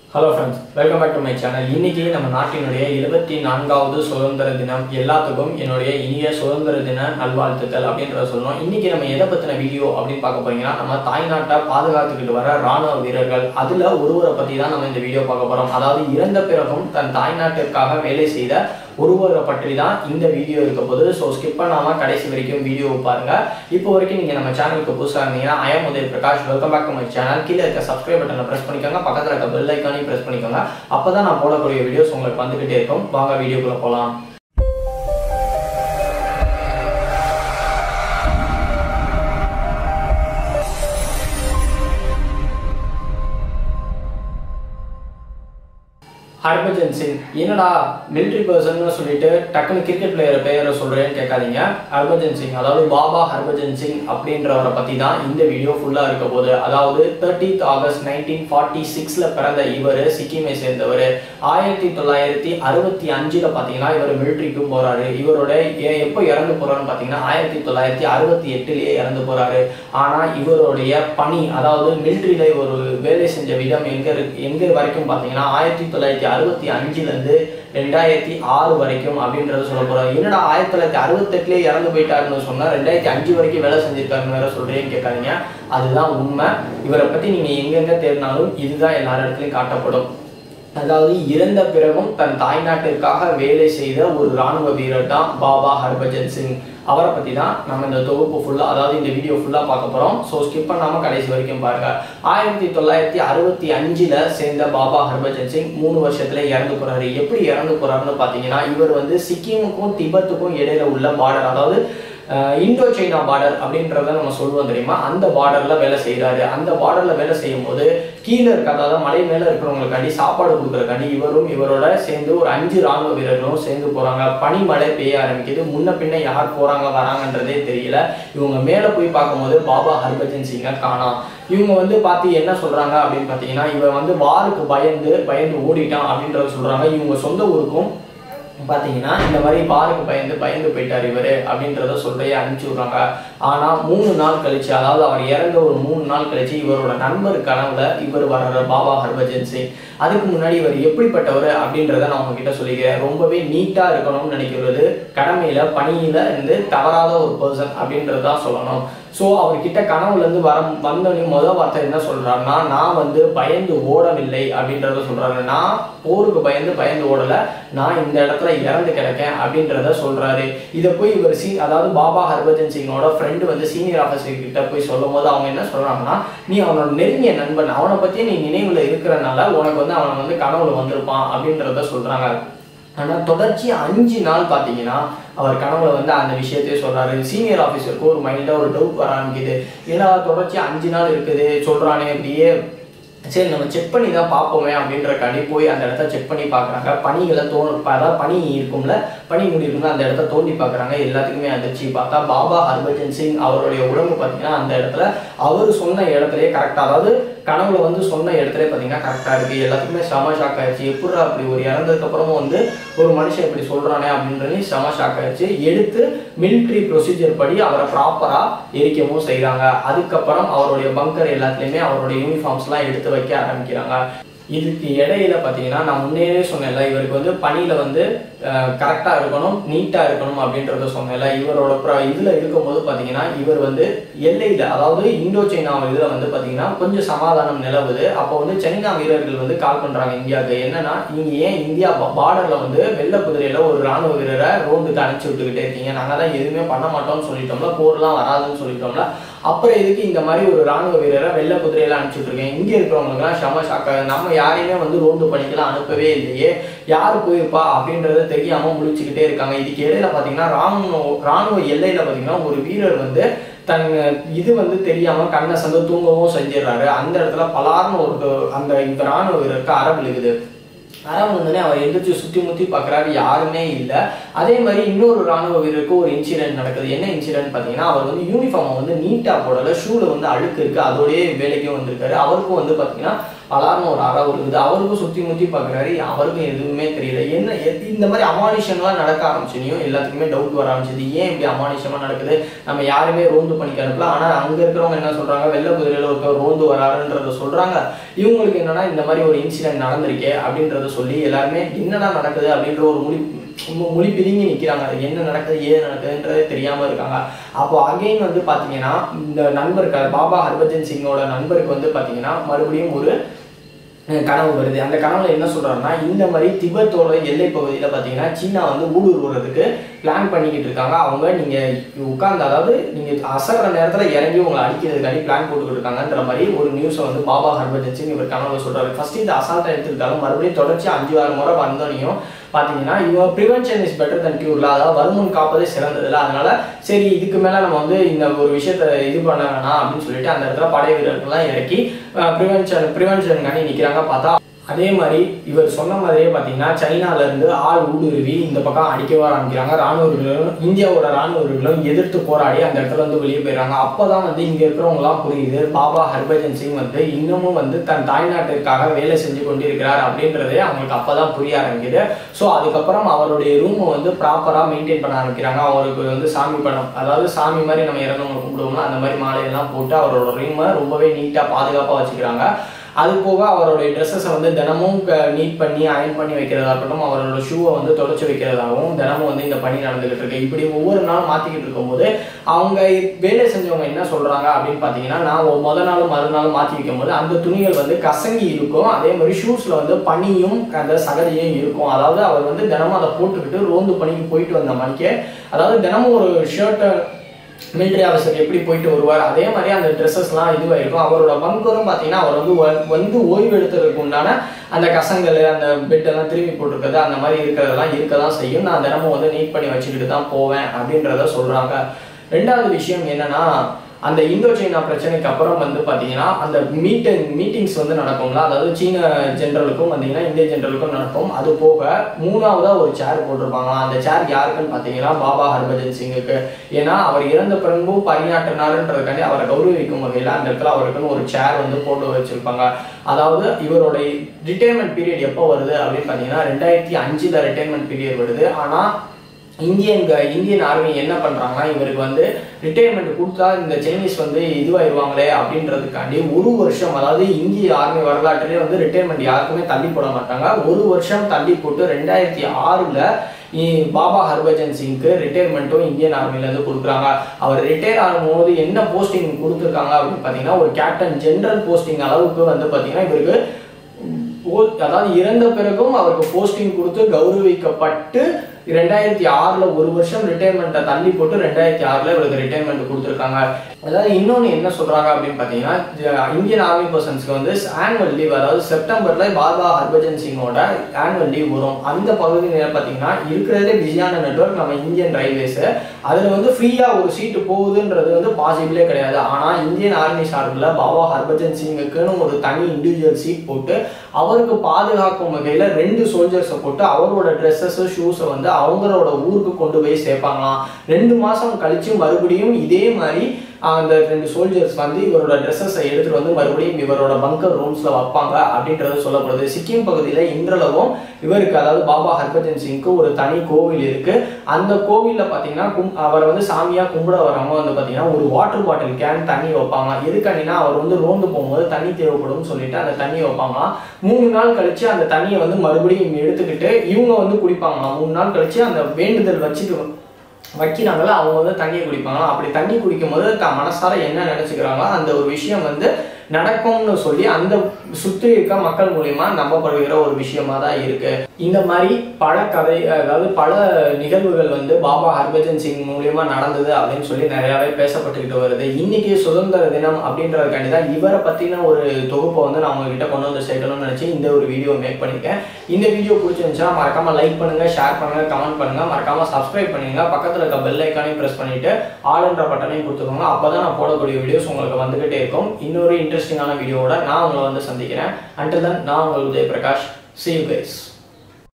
hello friends welcome back to my channel இன்னைக்கு நம்ம நாட்டினுடைய இருபத்தி நான்காவது சுதந்திர தினம் எல்லாத்துக்கும் என்னுடைய இனிய சுதந்திர தின நல்வாழ்த்துக்கள் அப்படின்றத சொல்லணும் இன்னைக்கு நம்ம எதை பத்தின வீடியோ அப்படின்னு பார்க்க போறீங்கன்னா நம்ம தாய்நாட்டை பாதுகாத்துக்கிட்டு வர ராணுவ வீரர்கள் அதுல ஒருவரை பத்தி தான் நம்ம இந்த வீடியோ பார்க்க போறோம் அதாவது இறந்த பிறகும் தன் தாய்நாட்டிற்காக வேலை செய்த ஒருவரை பற்றி தான் இந்த வீடியோ இருக்க போது ஸோ ஸ்கிப் பண்ணாம கடைசி வரைக்கும் வீடியோ பாருங்க இப்போ வரைக்கும் நீங்க நம்ம சேனலுக்கு புதுசாக இருந்தீங்கன்னா I'm Uday Prakash welcome back to my channel கீழே இருக்க சப்ஸ்கிரைப் பட்டனை பிரஸ் பண்ணிக்கோங்க பக்கத்தில் இருக்க பெல் ஐக்கானையும் பிரஸ் பண்ணிக்கோங்க அப்பதான் நான் போடக்கூடிய வீடியோஸ் உங்களுக்கு வந்துகிட்டே இருக்கும் வாங்க வீடியோக்குள்ள போகலாம் ஹர்பஜன் சிங் என்னடா மிலிட்ரி பர்சன் சொல்லிட்டு டக்குனு கிரிக்கெட் பிளேயர் பெயரை சொல்றேன்னு கேட்காதீங்க ஹர்பஜன் சிங் அதாவது பாபா ஹர்பஜன் சிங் அப்படின்றவரை பத்தி தான் இந்த வீடியோ ஃபுல்லா இருக்க போகுது அதாவது தேர்ட்டீத் ஆகஸ்ட் நைன்டீன் ஃபார்ட்டி சிக்ஸ்ல பிறந்த இவர் சிக்கிமை சேர்ந்தவர் ஆயிரத்தி தொள்ளாயிரத்தி அறுபத்தி அஞ்சுல பாத்தீங்கன்னா இவர் மிலிட்ரிக்கு போறாரு இவரோட எ- எப்போ இறந்து போறாருன்னு பாத்தீங்கன்னா ஆயிரத்தி தொள்ளாயிரத்தி அறுபத்தி எட்டுலயே இறந்து போறாரு ஆனா இவருடைய பணி அதாவது மிலிட்ரியில ஒரு வேலை செஞ்ச விதம் எங்க இருக்கு எங்க வரைக்கும் பாத்தீங்கன்னா ஆயிரத்தி தொள்ளாயிரத்தி அறுபத்தி அஞ்சுல இருந்து ரெண்டாயிரத்தி ஆறு வரைக்கும் அப்படின்றத சொல்ல போறோம் என்னடா ஆயிரத்தி தொள்ளாயிரத்தி அறுபத்தெட்டுலயே இறந்து போயிட்டாருன்னு சொன்னா ரெண்டாயிரத்தி அஞ்சு வரைக்கும் வேலை செஞ்சிருக்காருன்னு வேற சொல்றேன்னு கேட்காதீங்க அதுதான் உண்மை இவரை பத்தி நீங்க எங்கெங்க தேடினாலும் இதுதான் எல்லா இடத்துலயும் காட்டப்படும் அதாவது இறந்த பிறகும் தன் தாய்நாட்டிற்காக வேலை செய்த ஒரு ராணுவ வீரர் தான் பாபா ஹர்பஜன் சிங் அவரை பத்தி தான் நம்ம இந்த தொகுப்பு ஃபுல்லா அதாவது இந்த வீடியோ ஃபுல்லா பார்க்க போறோம் ஸோ ஸ்கிப் பண்ணாம கடைசி வரைக்கும் பாருங்க ஆயிரத்தி தொள்ளாயிரத்தி அறுபத்தி அஞ்சுல சேர்ந்த பாபா ஹர்பஜன் சிங் மூணு வருஷத்துல இறந்து போறாரு எப்படி இறந்து போறாருன்னு பாத்தீங்கன்னா இவர் வந்து சிக்கிமுக்கும் திபெத்துக்கும் இடையில உள்ள பார்டர் அதாவது இந்தோ சைனா பார்டர் அப்படின்றத நம்ம சொல்லுவோம் தெரியுமா அந்த பார்டர்ல வேலை செய்யறாரு அந்த பார்டர்ல வேலை செய்யும் போது கீழே இருக்க அதாவது மலை மேல இருக்கிறவங்களுக்காண்டி சாப்பாடு கொடுக்குறக்காண்டி இவரும் இவரோட சேர்ந்து ஒரு அஞ்சு ராணுவ வீரர்களும் சேர்ந்து போறாங்க பனிமழை பெய்ய ஆரம்பிக்குது முன்ன பின்ன யார் போறாங்க வராங்கன்றதே தெரியல இவங்க மேல போய் பார்க்கும்போது பாபா ஹர்பஜன் சிங்கை காணோம் இவங்க வந்து பார்த்து என்ன சொல்றாங்க அப்படின்னு பார்த்தீங்கன்னா இவன் வந்து வாருக்கு பயந்து பயந்து ஓடிட்டான் அப்படின்றத சொல்றாங்க இவங்க சொந்த ஊருக்கும் பார்த்தீங்கன்னா இந்த மாதிரி பாருக்கு பயந்து பயந்து போயிட்டார் இவர் அப்படின்றத சொல்லி அனுப்பிச்சி விட்றாங்க ஆனால் மூணு நாள் கழிச்சு அதாவது அவர் இறந்த ஒரு மூணு நாள் கழிச்சு இவரோட நண்பர் கனவுல இவர் வர்ற பாபா ஹர்பஜன் சிங் அதுக்கு முன்னாடி இவர் எப்படிப்பட்டவர் அப்படின்றத நான் உங்ககிட்ட சொல்லிக்கிறேன் ரொம்பவே நீட்டாக இருக்கணும்னு நினைக்கிறது கடமையில பணியில இருந்து தவறாத ஒரு பர்சன் அப்படின்றதா சொல்லணும் ஸோ அவர்கிட்ட கனவுல இருந்து வர வந்தோடனே முதல் வார்த்தை என்ன சொல்றாருன்னா நான் வந்து பயந்து ஓடவில்லை அப்படின்றத சொல்றாரு நான் போருக்கு பயந்து பயந்து ஓடல நான் இந்த இடத்துல இறந்து கிடக்கேன் அப்படின்றத சொல்றாரு இதை போய் இவர் சீ அதாவது பாபா ஹர்பஜன் சிங்கோட ஃப்ரெண்டு வந்து சீனியர் ஆஃபீஸர் கிட்ட போய் சொல்லும் போது அவங்க என்ன சொல்றாங்கன்னா நீ அவனோட நெருங்கிய நண்பன் அவனை பத்தி நீ நினைவுல இருக்கிறனால உனக்கு வந்து அவன் வந்து கனவுல வந்திருப்பான் அப்படின்றத சொல்றாங்க ஆனா தொடர்ச்சி அஞ்சு நாள் பாத்தீங்கன்னா அவர் கனவுல வந்து அந்த விஷயத்தையே சொல்றாரு சீனியர் ஆஃபீஸருக்கு ஒரு மைண்டா ஒரு டவுட் வர ஆரம்பிக்குது ஏன்னா தொடர்ச்சி அஞ்சு நாள் இருக்குது சொல்றானே அப்படியே சரி நம்ம செக் பண்ணி தான் பார்ப்போமே அப்படின்றக்காண்டி போய் அந்த இடத்த செக் பண்ணி பார்க்குறாங்க பனிகளை தோ அதாவது பனி இருக்கும்ல பனி முடி இருக்கும்ல அந்த இடத்த தோண்டி பார்க்குறாங்க எல்லாத்துக்குமே அதிர்ச்சி பார்த்தா பாபா ஹர்பஜன் சிங் அவருடைய உடம்பு பார்த்தீங்கன்னா அந்த இடத்துல அவர் சொன்ன இடத்துலயே கரெக்டாக அதாவது கனவுல வந்து சொன்ன இடத்துல பார்த்தீங்கன்னா கரெக்டாக இருக்குது எல்லாத்துக்குமே செம ஷாக் ஆயிடுச்சு எப்படா அப்படி ஒரு இறந்ததுக்கப்புறமும் வந்து ஒரு மனுஷன் இப்படி சொல்கிறானே அப்படின்றது செம ஷாக் ஆயிடுச்சு எடுத்து மிலிட்ரி ப்ரொசீஜர் படி அவரை ப்ராப்பராக எரிக்கவும் செய்கிறாங்க அதுக்கப்புறம் அவருடைய பங்கர் எல்லாத்துலேயுமே அவருடைய யூனிஃபார்ம்ஸ்லாம் எடுத்து வைக்க ஆரம்பிக்கிறாங்க இதுக்கு இடையில பார்த்தீங்கன்னா நான் முன்னேயே சொன்னேன்ல இவருக்கு வந்து பணியில் வந்து கரெக்டாக இருக்கணும் நீட்டாக இருக்கணும் அப்படின்றத சொன்னேன்ல இவரோட ப்ர- இதுல இருக்கும்போது பார்த்தீங்கன்னா இவர் வந்து எல்லையில் அதாவது இந்தோ சைனா இதில் வந்து பார்த்தீங்கன்னா கொஞ்சம் சமாதானம் நிலவுது அப்போ வந்து சைனா வீரர்கள் வந்து கால் பண்ணுறாங்க இந்தியாவுக்கு என்னன்னா நீங்க ஏன் இந்தியா பார்டரில் வந்து வெள்ள குதிரையில ஒரு ராணுவ வீரரை ரோண்டுக்கு அனுப்பிச்சு விட்டுக்கிட்டே இருக்கீங்க நாங்கள் தான் எதுவுமே பண்ண மாட்டோம்னு சொல்லிட்டோம்ல போர்லாம் வராதுன்னு சொல்லிட்டோம்ல அப்புறம் எதுக்கு இந்த மாதிரி ஒரு ராணுவ வீரரை வெள்ள குதிரையில அனுப்பிச்சுட்டு இருக்கேன் இங்க இருக்கிறவங்களுக்குலாம் செம ஷாக்கா நம்ம யாரையுமே வந்து ரோந்து பணிக்கெல்லாம் அனுப்பவே இல்லையே யார் போயிருப்பா அப்படின்றத தெரியாம முழிச்சுக்கிட்டே இருக்காங்க இதுக்கு இடையில பாத்தீங்கன்னா ராணுவ ராணுவ எல்லையில பாத்தீங்கன்னா ஒரு வீரர் வந்து தன் இது வந்து தெரியாம கண்ணை சந்து தூங்கவும் செஞ்சிடறாரு அந்த இடத்துல பலார்னு ஒரு அந்த இந்த ராணுவ வீரருக்கு அற விழுகுது அறம் வந்தோடனே அவர் எந்திரிச்சு சுத்தி முத்தி பார்க்கறாரு யாருமே இல்லை அதே மாதிரி இன்னொரு ராணுவ வீரருக்கு ஒரு இன்சிடென்ட் நடக்குது என்ன இன்சிடென்ட் பார்த்தீங்கன்னா அவர் வந்து யூனிஃபார்மை வந்து நீட்டாக போடல ஷூல வந்து அழுக்கு இருக்கு அதோடய வேலைக்கும் வந்திருக்காரு அவருக்கும் வந்து பார்த்தீங்கன்னா அலார்னு ஒரு அறை இருக்குது அவருக்கும் சுற்றி முற்றி பார்க்குறாரு அவருக்கும் எதுவுமே தெரியல என்ன எது- இந்த மாதிரி அமானுஷங்கள்லாம் நடக்க ஆரம்பிச்சுனையும் எல்லாத்துக்குமே டவுட் வர ஆரம்பிச்சது ஏன் இப்படி அமானுஷமாக நடக்குது நம்ம யாருமே ரோந்து பண்ணிக்க அனுப்பல ஆனால் அங்கே இருக்கிறவங்க என்ன சொல்கிறாங்க வெள்ளை குதிரையில் ஒருத்தர் ரோந்து வராருன்றத சொல்கிறாங்க இவங்களுக்கு என்னன்னா இந்த மாதிரி ஒரு இன்சிடென்ட் நடந்திருக்கே அப்படின்றத சொல்லி எல்லாருமே என்னடா நடக்குது அப்படின்ற ஒரு முடி மு- முழி பிதுங்கி நிற்கிறாங்க அது என்ன நடக்குது ஏது நடக்குதுன்றதே தெரியாமல் இருக்காங்க அப்போ அகைன் வந்து பார்த்தீங்கன்னா இந்த நண்பருக்கு பாபா ஹர்பஜன் சிங்கோட நண்பருக்கு வந்து பார்த்தீங்கன்னா மறுபடியும் ஒரு அஹ் கனவு வருது அந்த கனவுல என்ன சொல்றாருன்னா இந்த மாதிரி திபெத்தோட எல்லை பகுதியில் பார்த்தீங்கன்னா சீனா வந்து ஊடுருவுறதுக்கு பிளான் பண்ணிக்கிட்டு இருக்காங்க அவங்க நீங்க உட்கார்ந்து அதாவது நீங்க அசர்ற நேரத்தில் இறங்கி உங்களை அடிக்கிறதுக்காண்டி பிளான் போட்டுக்கிட்டு இருக்காங்கன்ற மாதிரி ஒரு நியூஸை வந்து பாபா ஹர்பஜன் சிங் இவர் கனவுல சொல்றாரு ஃபர்ஸ்ட் இந்த அசால்ட்டை எடுத்துக்கிட்டாலும் மறுபடியும் தொடர்ச்சி அஞ்சு ஆறு முறை வந்தோனையும் பார்த்தீங்கன்னா இவங்க ப்ரிவென்ஷன் இஸ் பெட்டர் தன் கியூர்ல அதாவது வருமுன் காப்பதே சிறந்ததுல அதனால சரி இதுக்கு மேல நம்ம வந்து இந்த ஒரு விஷயத்த இது பண்ண வேணாம் அப்படின்னு சொல்லிட்டு அந்த இடத்துல படை வீரர்கள்லாம் இறக்கி ப்ரிவென்ஷன் ப்ரிவென்ஷனுக்காண்டி நிற்கிறாங்க பார்த்தா அதே மாதிரி இவர் சொன்ன மாதிரியே பார்த்தீங்கன்னா சைனால இருந்து ஆள் ஊடுருவி இந்த பக்கம் அடிக்கவே ஆரம்பிக்கிறாங்க ராணுவ வீரர்களும் இந்தியாவோட ராணுவ வீரர்களும் எதிர்த்து போராடி அந்த இடத்துல வந்து வெளியே போயிடுறாங்க அப்பதான் வந்து இங்க இருக்கிறவங்களாம் புரியுது பாபா ஹர்பஜன் சிங் வந்து இன்னமும் வந்து தன் தாய்நாட்டிற்காக வேலை செஞ்சு கொண்டிருக்கிறார் அப்படின்றதே அவங்களுக்கு அப்பதான் புரிய ஆரம்பிக்குது ஸோ அதுக்கப்புறம் அவருடைய ரூமை வந்து ப்ராப்பரா மெயின்டைன் பண்ண ஆரம்பிக்கிறாங்க அவருக்கு வந்து சாமி படம் அதாவது சாமி மாதிரி நம்ம இறந்தவங்க கும்பிடுவோம்னா அந்த மாதிரி மாலையெல்லாம் போட்டு அவரோட ரூமை ரொம்பவே நீட்டா பாதுகாப்பா வச்சுக்கிறாங்க அது போக அவருடைய ட்ரெஸ்ஸஸை வந்து தினமும் நீட் பண்ணி அயன் பண்ணி வைக்கிறதா இருக்கட்டும் அவரோட ஷூவை வந்து தொடச்சி வைக்கிறதாகவும் தினமும் வந்து இந்த பணி நடந்துகிட்டு இருக்கு இப்படி ஒவ்வொரு நாள் மாத்திக்கிட்டு இருக்கும்போது அவங்க வேலை செஞ்சவங்க என்ன சொல்றாங்க அப்படின்னு பார்த்தீங்கன்னா நான் ஒ- முத நாள் மறுநாள் மாத்தி வைக்கும் போது அந்த துணிகள் வந்து கசங்கி இருக்கும் அதே மாதிரி ஷூஸ்ல வந்து பனியும் அந்த சகதியும் இருக்கும் அதாவது அவர் வந்து தினமும் அதை போட்டுக்கிட்டு ரோந்து பணிக்கு போயிட்டு வந்த மணிக்கு அதாவது தினமும் ஒரு ஷர்ட்டை மிலிட்டரி ஆஃபீஸர் எப்படி போயிட்டு வருவார் அதே மாதிரி அந்த ட்ரெஸ்ஸஸ்லாம் இதுவாயிருக்கும் அவரோட பங்கரும் பார்த்தீங்கன்னா அவர் வந்து வ- வந்து ஓய்வு எடுத்ததுக்கு உண்டான அந்த கசங்கள் அந்த பெட்டெல்லாம் திரும்பி போட்டிருக்கிறது அந்த மாதிரி இருக்கிறதெல்லாம் இருக்க தான் செய்யும் நான் தினமும் வந்து நீட் பண்ணி வச்சுக்கிட்டு தான் போவேன் அப்படின்றத சொல்றாங்க ரெண்டாவது விஷயம் என்னன்னா அந்த இந்தோ சைனா பிரச்சனைக்கு அப்புறம் வந்து பார்த்தீங்கன்னா அந்த மீட்டிங் மீட்டிங்ஸ் வந்து நடக்கும்ல அதாவது சீன ஜெனரலுக்கும் வந்தீங்கன்னா இந்திய ஜெனரலுக்கும் நடக்கும் அது போக மூணாவதா ஒரு சேர் போட்டிருப்பாங்களாம் அந்த சேர் யாருக்குன்னு பார்த்தீங்கன்னா பாபா ஹர்பஜன் சிங்குக்கு ஏன்னா அவர் இறந்த பிறகும் பணியாற்றினாருன்றதுக்காண்டி அவரை கௌரவிக்கும் வகையில் அந்த இடத்துல அவருக்குன்னு ஒரு சேர் வந்து போட்டு வச்சிருப்பாங்க அதாவது இவருடைய ரிட்டையர்மெண்ட் பீரியட் எப்போ வருது அப்படின்னு பார்த்தீங்கன்னா ரெண்டாயிரத்தி அஞ்சில் ரிட்டையர்மெண்ட் பீரியட் வருது ஆனால் இந்தியன் க- இந்தியன் ஆர்மி என்ன பண்றாங்கன்னா இவருக்கு வந்து ரிட்டையர்மெண்ட் கொடுத்தா இந்த சைனீஸ் வந்து இதுவாயிருவாங்களே அப்படின்றதுக்காண்டி ஒரு வருஷம் அதாவது இந்திய ஆர்மி வரலாற்றிலே வந்து ரிட்டையர்மெண்ட் யாருக்குமே தள்ளி போட மாட்டாங்க ஒரு வருஷம் தள்ளி போட்டு ரெண்டாயிரத்தி ஆறுல இ- பாபா ஹர்பஜன் சிங்க்கு ரிட்டையர்மெண்ட்டும் இந்தியன் ஆர்மில இருந்து கொடுக்குறாங்க அவர் ரிட்டையர் ஆகும்போது என்ன போஸ்டிங் கொடுத்துருக்காங்க அப்படின்னு பார்த்தீங்கன்னா ஒரு கேப்டன் ஜெனரல் போஸ்டிங் அளவுக்கு வந்து பார்த்தீங்கன்னா இவருக்கு போ- அதாவது இறந்த பிறகும் அவருக்கு போஸ்டிங் கொடுத்து கௌரவிக்கப்பட்டு ரெண்டாயிரத்தி ஆறுல ஒரு வருஷம் ரிட்டையர்மெண்ட்டை தள்ளி போட்டு ரெண்டாயிரத்தி ஆறுல இவருக்கு ரிட்டையர்மெண்ட் கொடுத்துருக்காங்க அதாவது இன்னொன்னு என்ன சொல்றாங்க அப்படின்னு பாத்தீங்கன்னா ஜ- இந்தியன் ஆர்மி பர்சன்ஸ்க்கு வந்து ஆனுவல் லீவ் அதாவது செப்டம்பர்ல பாபா ஹர்பஜன் சிங்கோட ஆனுவல் லீவ் வரும் அந்த பகுதியில் பாத்தீங்கன்னா இருக்கிறதுலே பிஸியான நெட்வொர்க் நம்ம இந்தியன் ரயில்வேஸ் அதுல வந்து ஃப்ரீயா ஒரு சீட்டு போகுதுன்றது வந்து பாசிபிளே கிடையாது ஆனா இந்தியன் ஆர்மி சார்பில் பாபா ஹர்பஜன் சிங்குக்குன்னு ஒரு தனி இண்டிவிஜுவல் சீட் போட்டு அவருக்கு பாதுகாக்கும் வகையில ரெண்டு சோல்ஜர்ஸை போட்டு அவரோட ட்ரெஸ்ஸஸ் ஷூஸை வந்து அவங்களோட ஊருக்கு கொண்டு போய் சேர்ப்பாங்களாம் ரெண்டு மாசம் கழிச்சு மறுபடியும் இதே மாதிரி ஆஹ், அந்த ரெண்டு சோல்ஜர்ஸ் வந்து இவரோட ட்ரெஸ்ஸஸை எடுத்துட்டு வந்து மறுபடியும் இவரோட பங்கர் ரூம்ஸ்ல வைப்பாங்க அப்படின்றது சொல்லப்படுது சிக்கிம் பகுதியில இன்றளவும் இவருக்கு அதாவது பாபா ஹர்பஜன் சிங்க்கு ஒரு தனி கோவில் இருக்கு அந்த கோவில்ல பாத்தீங்கன்னா கும் அவரை வந்து சாமியா கும்பிட வரவங்க வந்து பாத்தீங்கன்னா ஒரு வாட்டர் பாட்டில் கேன் தண்ணி வைப்பாங்க எதுக்காண்டினா அவர் வந்து ரோந்து போகும்போது தண்ணி தேவைப்படும் சொல்லிட்டு அந்த தண்ணி வைப்பாங்களாம் மூணு நாள் கழிச்சு அந்த தண்ணியை வந்து மறுபடியும் எடுத்துக்கிட்டு இவங்க வந்து குடிப்பாங்களாம் மூணு நாள் கழிச்சு அந்த வேண்டுதல் வச்சுட்டு வைக்கிறாங்களோ அவங்க வந்து தண்ணியை குடிப்பாங்களாம் அப்படி தண்ணி குடிக்கும் போது தான் மனசார என்ன நினைச்சுக்கிறாங்களோ அந்த ஒரு விஷயம் வந்து நடக்கும்னு சொல்லி அந்த சுற்றி இருக்க மக்கள் மூலியமா நம்பப்படுகிற ஒரு விஷயமா தான் இருக்கு இந்த மாதிரி பல கதை அதாவது பல நிகழ்வுகள் வந்து பாபா ஹர்பஜன் சிங் மூலியமா நடந்தது அப்படின்னு சொல்லி நிறையவே பேசப்பட்டுக்கிட்டு வருது இன்னைக்கு சுதந்திர தினம் அப்படின்றதுக்காண்டி தான் இவரை பத்தின ஒரு தொகுப்பை வந்து நான் உங்ககிட்ட கொண்டு வந்து சேர்க்கணும்னு நினைச்சு இந்த ஒரு வீடியோ மேக் பண்ணிருக்கேன் இந்த வீடியோ பிடிச்சிருந்துச்சுன்னா மறக்காம லைக் பண்ணுங்க ஷேர் பண்ணுங்க கமெண்ட் பண்ணுங்க மறக்காம சப்ஸ்கிரைப் பண்ணுங்க பக்கத்துல இருக்க பெல் ஐக்கானையும் பிரஸ் பண்ணிட்டு ஆல்ன்ற பட்டனையும் கொடுத்துக்கோங்க அப்பதான் நான் போடக்கூடிய வீடியோஸ் உங்களுக்கு வந்துகிட்டே இருக்கும் இன்னொரு இன்ட்ரெஸ்டிங்கான வீடியோவோட நான் உங்களை வந்து சந்திக்கிறேன் அண்டில் தன் நான் உங்கள் உதய பிரகாஷ் see you guys